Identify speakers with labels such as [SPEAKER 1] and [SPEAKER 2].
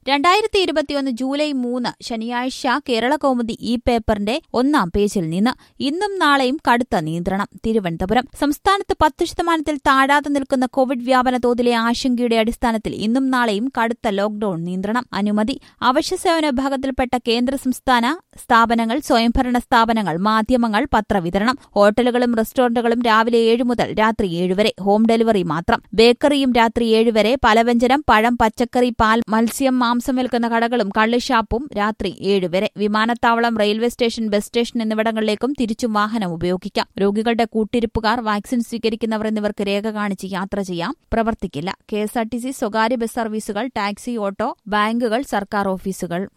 [SPEAKER 1] രണ്ടായിരത്തി ഇരുപത്തിയൊന്ന് ജൂലൈ മൂന്ന് ശനിയാഴ്ച കേരള കൗമുദി ഈ പേപ്പറിന്റെ ഒന്നാം പേജിൽ നിന്ന് ഇന്നും നാളെയും കടുത്ത നിയന്ത്രണം തിരുവനന്തപുരം സംസ്ഥാനത്ത് പത്ത് ശതമാനത്തിൽ താഴാതെ നിൽക്കുന്ന കോവിഡ് വ്യാപന തോതിലെ ആശങ്കയുടെ അടിസ്ഥാനത്തിൽ ഇന്നും നാളെയും കടുത്ത ലോക്ഡൌൺ നിയന്ത്രണം അനുമതി അവശ്യ സേവന വിഭാഗത്തിൽപ്പെട്ട കേന്ദ്ര സംസ്ഥാന സ്ഥാപനങ്ങൾ സ്വയംഭരണ സ്ഥാപനങ്ങൾ മാധ്യമങ്ങൾ പത്രവിതരണം ഹോട്ടലുകളും റെസ്റ്റോറന്റുകളും രാവിലെ ഏഴ് മുതൽ രാത്രി ഏഴ് വരെ ഹോം ഡെലിവറി മാത്രം ബേക്കറിയും രാത്രി ഏഴ് വരെ പലവ്യഞ്ജനം പഴം പച്ചക്കറി പാൽ മത്സ്യം മാംസം വിൽക്കുന്ന കടകളും കള്ളുഷാപ്പും രാത്രി ഏഴ് വരെ വിമാനത്താവളം റെയിൽവേ സ്റ്റേഷൻ ബസ് സ്റ്റേഷൻ എന്നിവിടങ്ങളിലേക്കും തിരിച്ചും വാഹനം ഉപയോഗിക്കാം രോഗികളുടെ കൂട്ടിരിപ്പുകാർ വാക്സിൻ സ്വീകരിക്കുന്നവർ എന്നിവർക്ക് രേഖ കാണിച്ച് യാത്ര ചെയ്യാം പ്രവർത്തിക്കില്ല കെഎസ്ആർടിസി സ്വകാര്യ ബസ് സർവീസുകൾ ടാക്സി ഓട്ടോ ബാങ്കുകൾ സർക്കാർ ഓഫീസുകൾ